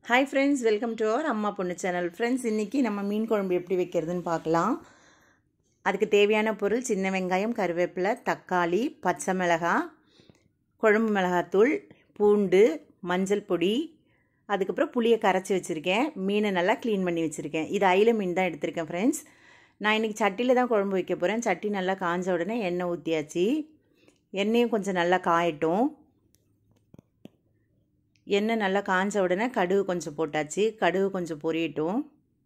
hi friends welcome to our அம்மா பொண்ணு channel friends இன்றைக்கி நம்ம மீன் குழம்பு எப்படி வைக்கிறதுன்னு பார்க்கலாம் அதுக்கு தேவையான பொருள் சின்ன வெங்காயம் கருவேப்பிலை தக்காளி பச்சை மிளகாய் குழம்பு மிளகாத்தூள் பூண்டு மஞ்சள் பொடி அதுக்கப்புறம் புளியை கரைச்சி வச்சுருக்கேன் மீனை நல்லா க்ளீன் பண்ணி வச்சுருக்கேன் இது அயில மீன் தான் எடுத்திருக்கேன் ஃப்ரெண்ட்ஸ் நான் இன்றைக்கி சட்டியில் தான் குழம்பு வைக்க போகிறேன் சட்டி நல்லா காஞ்ச உடனே எண்ணெய் ஊற்றியாச்சு எண்ணெயும் கொஞ்சம் நல்லா காயட்டும் எண்ணெய் நல்லா காஞ்ச உடனே கடுகு கொஞ்சம் போட்டாச்சு கடுகு கொஞ்சம் பொரியட்டும்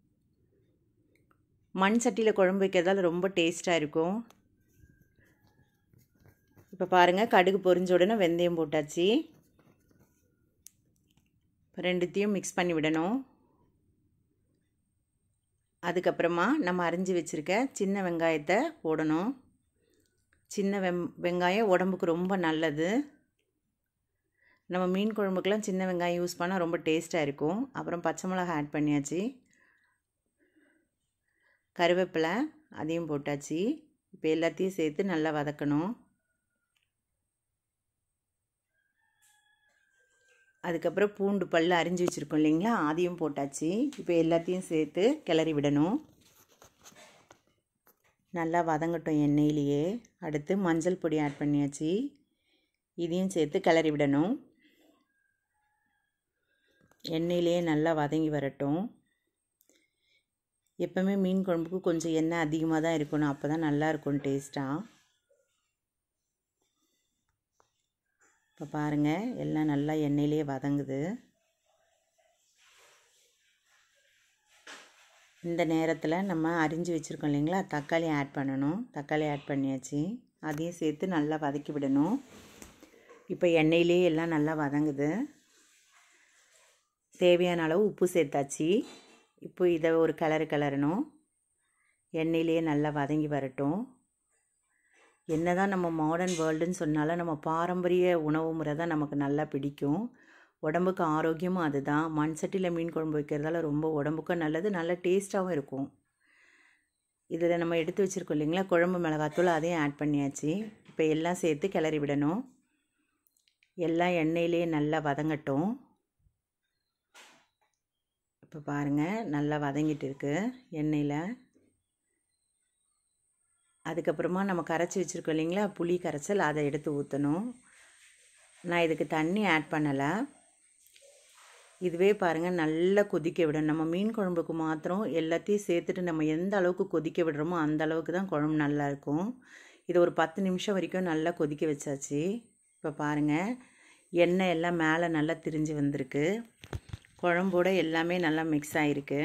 மண் சட்டியில் குழம்பு வைக்கிறதால ரொம்ப டேஸ்ட்டாக இருக்கும் இப்போ பாருங்கள் கடுகு பொரிஞ்ச உடனே வெந்தயம் போட்டாச்சு ரெண்டுத்தையும் மிக்ஸ் பண்ணி விடணும் அதுக்கப்புறமா நம்ம அரிஞ்சு வச்சுருக்க சின்ன வெங்காயத்தை போடணும் சின்ன வெம் வெங்காயம் உடம்புக்கு ரொம்ப நல்லது நம்ம மீன் குழம்புக்கெலாம் சின்ன வெங்காயம் யூஸ் பண்ணால் ரொம்ப டேஸ்ட்டாக இருக்கும் அப்புறம் பச்சை மிளகா ஆட் பண்ணியாச்சு கருவேப்பிலை அதையும் போட்டாச்சு இப்போ எல்லாத்தையும் சேர்த்து நல்லா வதக்கணும் அதுக்கப்புறம் பூண்டு பல் அரிஞ்சு வச்சுருக்கோம் இல்லைங்களா அதையும் போட்டாச்சு இப்போ எல்லாத்தையும் சேர்த்து கிளறி விடணும் நல்லா வதங்கட்டும் எண்ணெயிலேயே அடுத்து மஞ்சள் பொடி ஆட் பண்ணியாச்சு இதையும் சேர்த்து கிளறி விடணும் எண்ணெயிலேயே நல்லா வதங்கி வரட்டும் எப்போவுமே மீன் குழம்புக்கு கொஞ்சம் எண்ணெய் அதிகமாக தான் இருக்கணும் அப்போ தான் நல்லாயிருக்கும் டேஸ்ட்டாக இப்போ பாருங்கள் எல்லாம் நல்லா எண்ணெயிலே வதங்குது இந்த நேரத்தில் நம்ம அரிஞ்சு வச்சுருக்கோம் இல்லைங்களா தக்காளி ஆட் பண்ணணும் தக்காளி ஆட் பண்ணியாச்சு அதையும் சேர்த்து நல்லா வதக்கி விடணும் இப்போ எண்ணெயிலே எல்லாம் நல்லா வதங்குது தேவையான அளவு உப்பு சேர்த்தாச்சு இப்போ இதை ஒரு கலரு கலரணும் எண்ணெயிலே நல்லா வதங்கி வரட்டும் என்ன தான் நம்ம மாடர்ன் வேர்ல்டுன்னு சொன்னாலும் நம்ம பாரம்பரிய உணவு முறை தான் நமக்கு நல்லா பிடிக்கும் உடம்புக்கு ஆரோக்கியமும் அதுதான் மண் சட்டியில் மீன் குழம்பு வைக்கிறதால ரொம்ப உடம்புக்கும் நல்லது நல்ல டேஸ்ட்டாகவும் இருக்கும் இதில் நம்ம எடுத்து வச்சுருக்கோம் இல்லைங்களா குழம்பு மிளகாத்தூள் அதையும் ஆட் பண்ணியாச்சு இப்போ எல்லாம் சேர்த்து கிளறி விடணும் எல்லாம் எண்ணெயிலே நல்லா வதங்கட்டும் இப்போ பாருங்கள் நல்லா வதங்கிட்டு இருக்கு எண்ணெயில் அதுக்கப்புறமா நம்ம கரைச்சி வச்சுருக்கோம் இல்லைங்களா புளி கரைச்சல் அதை எடுத்து ஊற்றணும் நான் இதுக்கு தண்ணி ஆட் பண்ணலை இதுவே பாருங்கள் நல்லா கொதிக்க விடணும் நம்ம மீன் குழம்புக்கு மாத்திரம் எல்லாத்தையும் சேர்த்துட்டு நம்ம எந்த அளவுக்கு கொதிக்க விடுறோமோ அந்த அளவுக்கு தான் குழம்பு நல்லாயிருக்கும் இது ஒரு பத்து நிமிஷம் வரைக்கும் நல்லா கொதிக்க வச்சாச்சு இப்போ பாருங்கள் எண்ணெய் எல்லாம் மேலே நல்லா திரிஞ்சு வந்திருக்கு குழம்போட எல்லாமே நல்லா மிக்ஸ் ஆகிருக்கு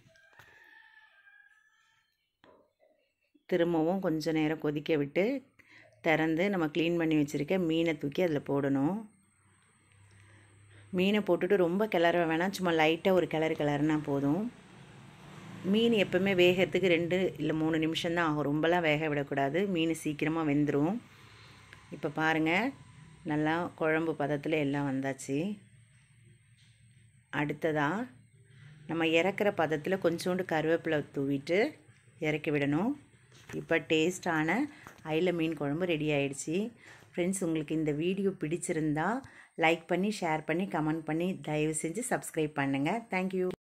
திரும்பவும் கொஞ்சம் நேரம் கொதிக்க விட்டு திறந்து நம்ம க்ளீன் பண்ணி வச்சுருக்க மீனை தூக்கி அதில் போடணும் மீனை போட்டுட்டு ரொம்ப கிளற வேணாம் சும்மா லைட்டாக ஒரு கிளறு கிளறுனா போதும் மீன் எப்போவுமே வேகிறதுக்கு ரெண்டு இல்லை மூணு நிமிஷம் தான் ஆகும் ரொம்பலாம் வேக விடக்கூடாது மீன் சீக்கிரமாக வெந்துடும் இப்போ பாருங்கள் நல்லா குழம்பு பதத்தில் எல்லாம் வந்தாச்சு அடுத்ததாக நம்ம இறக்குற பதத்தில் கொஞ்சோண்டு கருவேப்பிலை தூவிட்டு இறக்கி விடணும் இப்போ டேஸ்டான அயில மீன் குழம்பு ரெடி ஆயிடுச்சு ஃப்ரெண்ட்ஸ் உங்களுக்கு இந்த வீடியோ பிடிச்சிருந்தா லைக் பண்ணி ஷேர் பண்ணி கமெண்ட் பண்ணி தயவு செஞ்சு சப்ஸ்கிரைப் பண்ணுங்கள் தேங்க்யூ